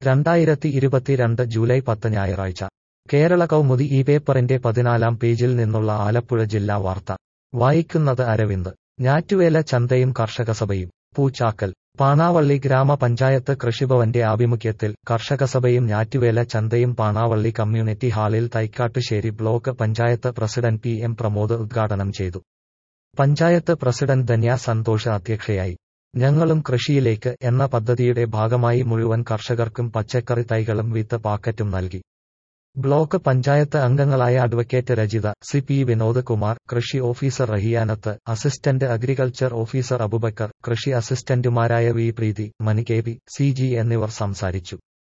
രണ്ടായിരത്തി ഇരുപത്തിരണ്ട് ജൂലൈ പത്ത് ഞായറാഴ്ച കേരള കൗമുദി ഈ പേപ്പറിന്റെ പതിനാലാം പേജിൽ നിന്നുള്ള ആലപ്പുഴ ജില്ലാ വാർത്ത വായിക്കുന്നത് അരവിന്ദ് ഞാറ്റുവേല ചന്തയും കർഷകസഭയും പൂച്ചാക്കൽ പാണാവള്ളി ഗ്രാമപഞ്ചായത്ത് കൃഷിഭവന്റെ ആഭിമുഖ്യത്തിൽ കർഷകസഭയും ഞാറ്റുവേല ചന്തയും പാണാവള്ളി കമ്മ്യൂണിറ്റി ഹാളിൽ Thaikkattussery block panchayat president P M Pramod ഉദ്ഘാടനം ചെയ്തു പഞ്ചായത്ത് പ്രസിഡന്റ് ധന്യ സന്തോഷ് അധ്യക്ഷയായി ഞങ്ങളും കൃഷിയിലേക്ക് എന്ന പദ്ധതിയുടെ ഭാഗമായി മുഴുവൻ കർഷകർക്കും പച്ചക്കറി തൈകളും വിത്ത് പാക്കറ്റും നൽകി ബ്ലോക്ക് പഞ്ചായത്ത് അംഗങ്ങളായ advocate Rajitha C P Vinod Kumar കൃഷി officer Rahiyanath assistant agriculture officer Abubakar കൃഷി അസിസ്റ്റന്റുമാരായ വി പ്രീതി മണികേബി സി ജി എന്നിവർ സംസാരിച്ചു